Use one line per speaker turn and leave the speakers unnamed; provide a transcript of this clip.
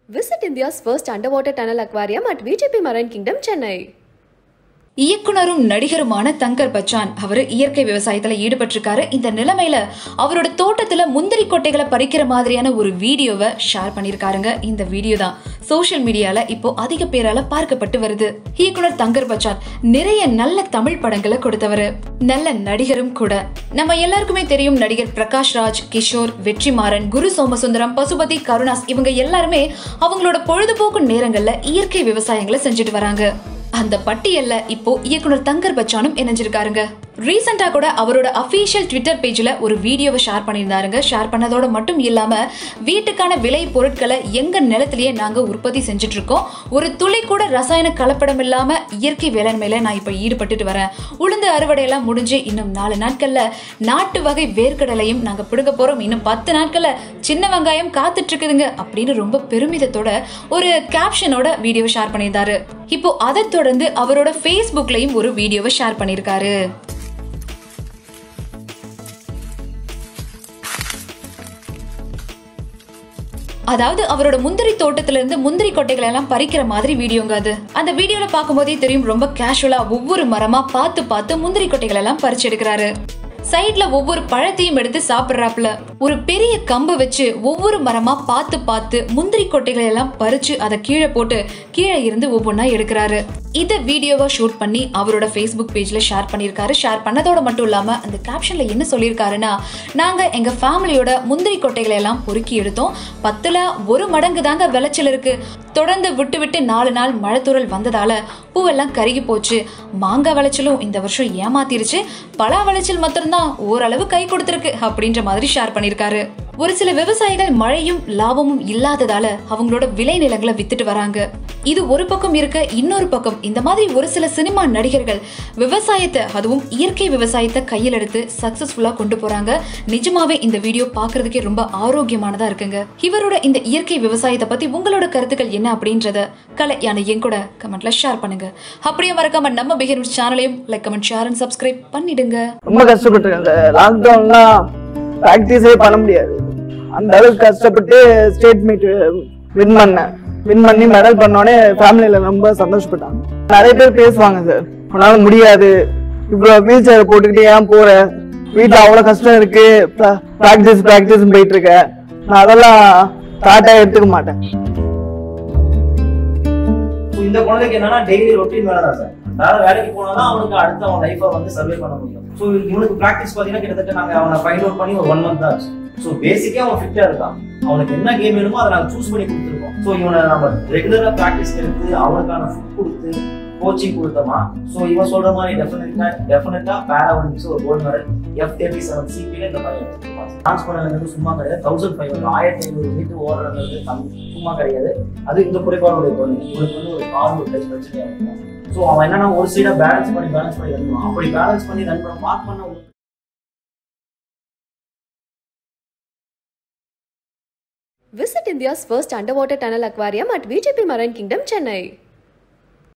Visit India's first underwater tunnel aquarium at VGP Marine Kingdom, Chennai.
இயக்குனரும் நடிகருமான தங்கர் பச்சான் அவர் இயற்கை விவசாயத்துல ஈடுபட்டிருக்காரு இந்த நிலைமையில அவரோட தோட்டத்துல முந்திரி கொட்டைகளை பறிக்கிற மாதிரியான ஒரு வீடியோவை ஷேர் பண்ணியிருக்காருங்க இந்த வீடியோ தான் சோஷியல் மீடியால இப்போ அதிக பேரால பார்க்கப்பட்டு வருது இயக்குனர் தங்கர் பச்சான் நிறைய நல்ல தமிழ் படங்களை கொடுத்தவர் நல்ல நடிகரும் கூட நம்ம எல்லாருக்குமே தெரியும் நடிகர் பிரகாஷ் ராஜ் கிஷோர் வெற்றிமாறன் குரு சோமசுந்தரம் பசுபதி கருணாஸ் இவங்க எல்லாருமே அவங்களோட பொழுதுபோக்கு நேரங்கள்ல இயற்கை விவசாயங்களை செஞ்சுட்டு வராங்க அந்த பட்டியல்ல இப்போ இயக்குனர் தங்கர் பச்சானும் இணைஞ்சிருக்காருங்க ரீசெண்டா கூட அவரோட அபிஷியல் ட்விட்டர் பேஜ்ல ஒரு வீடியோவை ஷேர் பண்ணியிருந்தாருங்க ஷேர் பண்ணதோட மட்டும் இல்லாம வீட்டுக்கான விலை பொருட்களை எங்க நிலத்திலேயே நாங்க உற்பத்தி செஞ்சுட்டு இருக்கோம் ஒரு துளி கூட ரசாயன கலப்படம் இல்லாம இயற்கை வேளாண்மையில நான் இப்ப ஈடுபட்டுட்டு வரேன் உளுந்து அறுவடை எல்லாம் முடிஞ்சு இன்னும் நாலு நாட்கள்ல நாட்டு வகை வேர்க்கடலையும் நாங்க பிடுங்க போறோம் இன்னும் பத்து நாட்கள்ல சின்ன வெங்காயம் காத்துட்டு இருக்குதுங்க அப்படின்னு ரொம்ப பெருமிதத்தோட ஒரு கேப்ஷனோட வீடியோ ஷேர் பண்ணியிருந்தாரு இப்போ அதை தொடர்ந்து அவரோட ஃபேஸ்புக்லயும் ஒரு வீடியோவை ஷேர் பண்ணியிருக்காரு அதாவது அவரோட முந்திரி தோட்டத்துல இருந்து முந்திரி கொட்டைகளை எல்லாம் பறிக்கிற மாதிரி வீடியோங்க அது அந்த வீடியோல பார்க்கும்போதே தெரியும் ரொம்ப கேஷுவலா ஒவ்வொரு மரமா பார்த்து பார்த்து முந்திரி கொட்டைகள் எல்லாம் பறிச்சு எடுக்கிறாரு சைட்ல ஒவ்வொரு பழத்தையும் எடுத்து சாப்பிடுறாப்புல ஒரு பெரிய கம்பு வச்சு ஒவ்வொரு மரமா பார்த்து பார்த்து முந்திரி கொட்டைகளை எல்லாம் பறிச்சு அதை கீழே போட்டு கீழே இருந்து ஒவ்வொன்றா எடுக்கிறாரு இத வீடியோவா ஷூட் பண்ணி அவரோட ஃபேஸ்புக் பேஜ்ல ஷேர் பண்ணியிருக்காரு ஷேர் பண்ணதோட மட்டும் இல்லாம அந்த கேப்ஷன்ல என்ன சொல்லியிருக்காருன்னா நாங்க எங்க ஃபேமிலியோட முந்திரி கொட்டைகளை எல்லாம் பொறுக்கி எடுத்தோம் பத்துல ஒரு மடங்கு தாங்க விளைச்சல் இருக்கு தொடர்ந்து விட்டு விட்டு நாலு நாள் மழைத்தூரல் வந்ததால பூவெல்லாம் கருகி போச்சு மாங்காய் விளைச்சலும் இந்த வருஷம் ஏமாத்திருச்சு பலா விளைச்சல் மாத்திரம்தான் ஓரளவு கை கொடுத்துருக்கு அப்படின்ற மாதிரி ஷேர் பண்ணியிருக்காரு ஒரு சில விவசாயிகள் மழையும் லாபமும் இல்லாததால அவங்களோட விளை நிலங்களை வித்துட்டு வராங்க இது ஒரு பக்கம் இருக்க இன்னொரு பக்கம் இந்த மாதிரி ஒரு சில சினிமா நடிகர்கள் விவசாயத்தை அதுவும் இயற்கை விவசாயத்தை கையில் எடுத்து சக்சஸ்ஃபுல்லா கொண்டு போறாங்க நிஜமாவே இந்த வீடியோ பார்க்கிறதுக்கே ரொம்ப ஆரோக்கியமானதா இருக்குங்க இவரோட இந்த இயற்கை விவசாயத்தை பத்தி உங்களோட கருத்துக்கள் என்ன அப்படின்றத கலை யானை என் கூட கமெண்ட்ல ஷேர் பண்ணுங்க அப்படியே மறக்காம நம்ம பிகின் சேனலையும் like comment share and subscribe பண்ணிடுங்க
ரொம்ப கஷ்டப்பட்டிருக்கேன் சார் லாக்டவுன்லாம் ப்ராக்டிஸே பண்ண முடியாது அந்த அளவுக்கு கஷ்டப்பட்டு ஸ்டேட் மீட் வின் பண்ணேன் வின் பண்ணி மெடல் பண்ணோடனே ஃபேமிலியில ரொம்ப சந்தோஷப்பட்டாங்க நிறைய பேர் பேசுவாங்க சார் உன்னால முடியாது இவ்வளோ வீல் சேர் போட்டுக்கிட்டு ஏன் போற வீட்டில் அவ்வளோ கஷ்டம் இருக்கு ப்ராக்டிஸ் ப்ராக்டிஸ் போயிட்டு இருக்க நான் அதெல்லாம் தாட்டா எடுத்துக்க மாட்டேன்
இந்த குழந்தைக்கு என்னன்னா டெய்லி ரொட்டீன் வேலை தான் சார் வேற வேலைக்கு போனாதான் அவனுக்கு அடுத்து அவன் லைஃபை வந்து சர்வே பண்ண முடியும் ஸோ இவனுக்கு ப்ராக்டிஸ் பார்த்தீங்கன்னா கிட்டத்தட்ட நாங்கள் அவனை ஃபைண்ட் அவுட் பண்ணி ஒரு ஒன் மந்த் தான் ஆச்சு ஸோ பேசிக்கே அவன் ஃபிட்டா இருக்கான் அவனுக்கு என்ன கேம் வேணுமோ அதை நாங்கள் சூஸ் பண்ணி கொடுத்துருக்கோம் ஸோ இவனை நம்ம ரெகுலரா ப்ராக்டிஸ் எடுத்து அவனுக்கான ஃபுட் கொடுத்து கோச்சிங் கொடுத்தோமா ஸோ இவன் சொல்ற மாதிரி டெஃபினட்டா டெஃபினட்டா பேரா ஒலிம்பிக்ஸ் ஒரு gold medal F thirty seven சிபில இந்த பையன் டான்ஸ் பண்ணது சும்மா கிடையாது தௌசண்ட் ஃபைவ் ஹண்ட்ரட் ஆயிரத்தி ஐநூறு மீட்டர் ஓடுறது சும்மா கிடையாது அது இந்த குறைபாடுடைய குழந்தை இவனுக்கு வந்து ஒரு கால் ஒரு கை பிரச்சனையா இருக்கும் ஸோ அவன் என்னன்னா ஒரு சைடா பேலன்ஸ் பண்ணி பேலன்ஸ் பண்ணி ரன் பண்ணுவான் அப்படி பேலன்ஸ் பண்ணி ரன் பண்ண மார்க் பண்ண
Visit India's first underwater tunnel aquarium at VGP Marine Kingdom, Chennai.